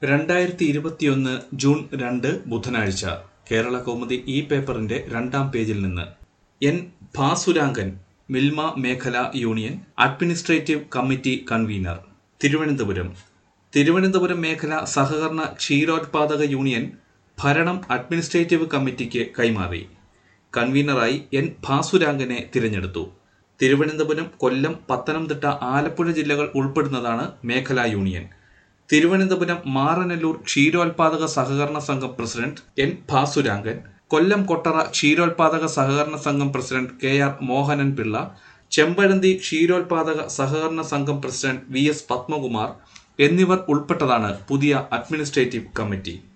രണ്ടായിരത്തി ഇരുപത്തിയൊന്ന് ജൂൺ രണ്ട് ബുധനാഴ്ച കേരള കൗമുദി ഈ പേപ്പറിന്റെ രണ്ടാം പേജിൽ നിന്ന് എൻ ഭാസുരാങ്കൻ മിൽമ മേഖല union administrative committee convener Thiruvananthapuram Thiruvananthapuram മേഖല സഹകരണ ക്ഷീരോത്പാദക യൂണിയൻ ഭരണം അഡ്മിനിസ്ട്രേറ്റീവ് കമ്മിറ്റിക്ക് കൈമാറി കൺവീനറായി എൻ ഭാസുരാങ്കനെ തിരഞ്ഞെടുത്തു തിരുവനന്തപുരം കൊല്ലം പത്തനംതിട്ട ആലപ്പുഴ ജില്ലകൾ ഉൾപ്പെടുന്നതാണ് മേഖലാ യൂണിയൻ തിരുവനന്തപുരം മാറനല്ലൂർ ക്ഷീരോത്പാദക സഹകരണ സംഘം പ്രസിഡന്റ് എൻ ഭാസുരാങ്കൻ കൊല്ലം കൊട്ടറ ക്ഷീരോത്പാദക സഹകരണ സംഘം president K R Mohanan Pillai Chempazhanthy ക്ഷീരോത്പാദക സഹകരണ സംഘം പ്രസിഡന്റ് വി എസ് പത്മകുമാർ എന്നിവർ ഉൾപ്പെട്ടതാണ് പുതിയ അഡ്മിനിസ്ട്രേറ്റീവ് കമ്മിറ്റി